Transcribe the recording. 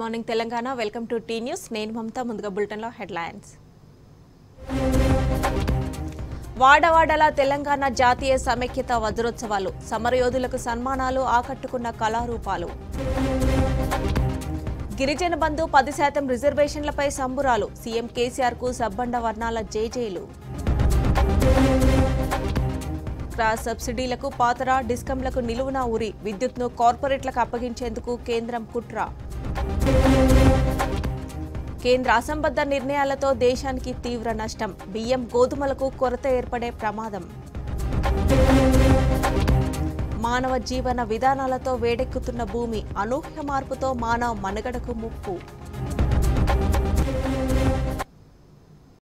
morning Telangana welcome to T news నేను మమతా ముందుగా బులెటిన్లో హెడ్లైన్స్ వాడవాడల తెలంగాణ జాతీయ సమైక్యత వజ్రోత్సవాలు సమరయోధులకు సన్మానాలు ఆకట్టుకున్న కళారూపాలు గిరిజన బంధు పది శాతం రిజర్వేషన్లపై సంబురాలు సీఎం కేసీఆర్ కు సబ్బండ వర్ణాల జేజేలు క్రాస్ సబ్సిడీలకు పాతర డిస్కంలకు నిలువున ఉరి విద్యుత్ను కార్పొరేట్లకు అప్పగించేందుకు కేంద్రం కుట్ర కేంద్ర అసంబద్ధ నిర్ణయాలతో దేశానికి తీవ్ర నష్టం బియ్యం గోధుమలకు కొరత ఏర్పడే ప్రమాదం మానవ జీవన విధానాలతో వేడెక్కుతున్న భూమి అనూహ్య మార్పుతో మానవ మనుగడకు ముప్పు